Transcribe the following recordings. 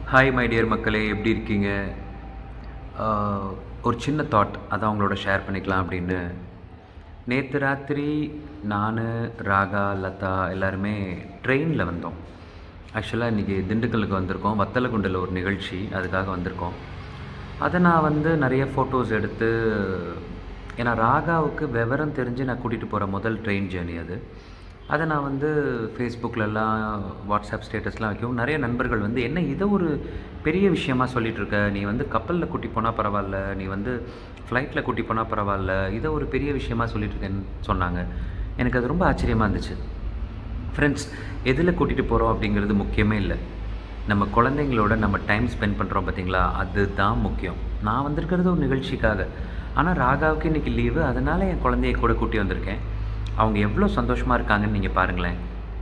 hi my dear மக்களே எப்படி இருக்கீங்க ஆஹ், ஒரு சின்ன தாட் அதை அவங்களோட ஷேர் பண்ணிக்கலாம் அப்படின்னு நேற்று ராத்திரி நான் ராகா லதா எல்லாருமே ட்ரெயினில் வந்தோம் ஆக்சுவலாக இன்றைக்கி திண்டுக்கல்லுக்கு வந்திருக்கோம் வத்தலகுண்டில் ஒரு நிகழ்ச்சி அதுக்காக வந்திருக்கோம் அதை நான் வந்து நிறைய ஃபோட்டோஸ் எடுத்து ஏன்னா ராகாவுக்கு விவரம் தெரிஞ்சு நான் கூட்டிகிட்டு போகிற முதல் ட்ரெயின் ஜேர்னி அது அதை நான் வந்து ஃபேஸ்புக்கிலலாம் வாட்ஸ்அப் ஸ்டேட்டஸ்லாம் வைக்கவும் நிறைய நண்பர்கள் வந்து என்ன இதை ஒரு பெரிய விஷயமா சொல்லிட்டு இருக்க நீ வந்து கப்பலில் கூட்டி போனால் பரவாயில்ல நீ வந்து ஃப்ளைட்டில் கூட்டி போனால் பரவாயில்ல இதை ஒரு பெரிய விஷயமா சொல்லிட்டு இருக்கேன்னு சொன்னாங்க எனக்கு அது ரொம்ப ஆச்சரியமாக இருந்துச்சு ஃப்ரெண்ட்ஸ் எதில் கூட்டிகிட்டு போகிறோம் அப்படிங்கிறது முக்கியமே இல்லை நம்ம குழந்தைங்களோட நம்ம டைம் ஸ்பெண்ட் பண்ணுறோம் பார்த்தீங்களா அதுதான் முக்கியம் நான் வந்திருக்கிறது ஒரு நிகழ்ச்சிக்காக ஆனால் ராகாவுக்கு இன்றைக்கி லீவு அதனால் என் குழந்தைய கூட கூட்டி வந்திருக்கேன் அவங்க எவ்வளோ சந்தோஷமாக இருக்காங்கன்னு நீங்கள் பாருங்களேன்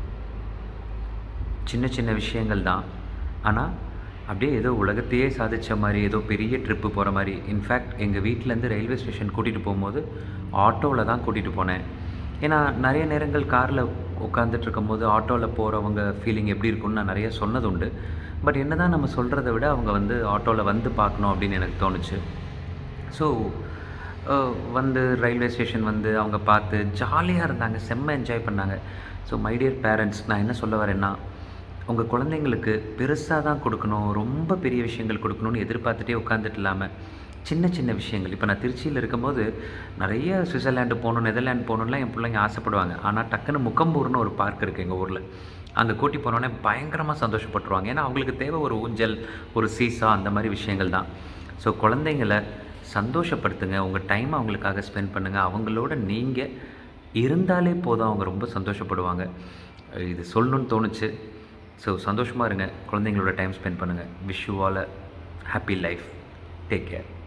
சின்ன சின்ன விஷயங்கள் தான் ஆனால் அப்படியே ஏதோ உலகத்தையே சாதித்த மாதிரி ஏதோ பெரிய ட்ரிப்பு போகிற மாதிரி இன்ஃபேக்ட் எங்கள் வீட்டிலேருந்து ரயில்வே ஸ்டேஷன் கூட்டிகிட்டு போகும்போது ஆட்டோவில் தான் கூட்டிகிட்டு போனேன் ஏன்னா நிறைய நேரங்கள் காரில் உட்காந்துட்டு இருக்கும்போது ஆட்டோவில் போகிறவங்க ஃபீலிங் எப்படி இருக்கும்னு நான் நிறைய சொன்னது உண்டு பட் என்ன தான் நம்ம சொல்கிறத விட அவங்க வந்து ஆட்டோவில் வந்து பார்க்கணும் அப்படின்னு எனக்கு தோணுச்சு ஸோ வந்து ரயில்வே ஸ்டேஷன் வந்து அவங்க பார்த்து ஜாலியாக இருந்தாங்க செம்ம என்ஜாய் பண்ணாங்க ஸோ மை டியர் பேரண்ட்ஸ் நான் என்ன சொல்ல வரேன்னா உங்கள் குழந்தைங்களுக்கு பெருசாக தான் கொடுக்கணும் ரொம்ப பெரிய விஷயங்கள் கொடுக்கணும்னு எதிர்பார்த்துட்டே உட்காந்துட்டு இல்லாமல் சின்ன சின்ன விஷயங்கள் இப்போ நான் திருச்சியில் இருக்கும்போது நிறைய சுவிட்சர்லாண்டு போகணும் நெதர்லாண்டு போகணுன்லாம் என் பிள்ளைங்க ஆசைப்படுவாங்க ஆனால் டக்குன்னு முக்கம்பூர்னு ஒரு பார்க் இருக்குது எங்கள் ஊரில் அங்கே கூட்டி போனோடனே பயங்கரமாக சந்தோஷப்பட்டுருவாங்க ஏன்னா அவங்களுக்கு தேவை ஒரு ஊஞ்சல் ஒரு சீசா அந்த மாதிரி விஷயங்கள் தான் ஸோ குழந்தைங்கள சந்தோஷப்படுத்துங்க உங்கள் டைம் அவங்களுக்காக ஸ்பெண்ட் பண்ணுங்கள் அவங்களோட நீங்கள் இருந்தாலே போதும் அவங்க ரொம்ப சந்தோஷப்படுவாங்க இது சொல்லணும்னு தோணுச்சு ஸோ சந்தோஷமாக இருங்க குழந்தைங்களோட டைம் ஸ்பெண்ட் பண்ணுங்கள் wish you all happy life take care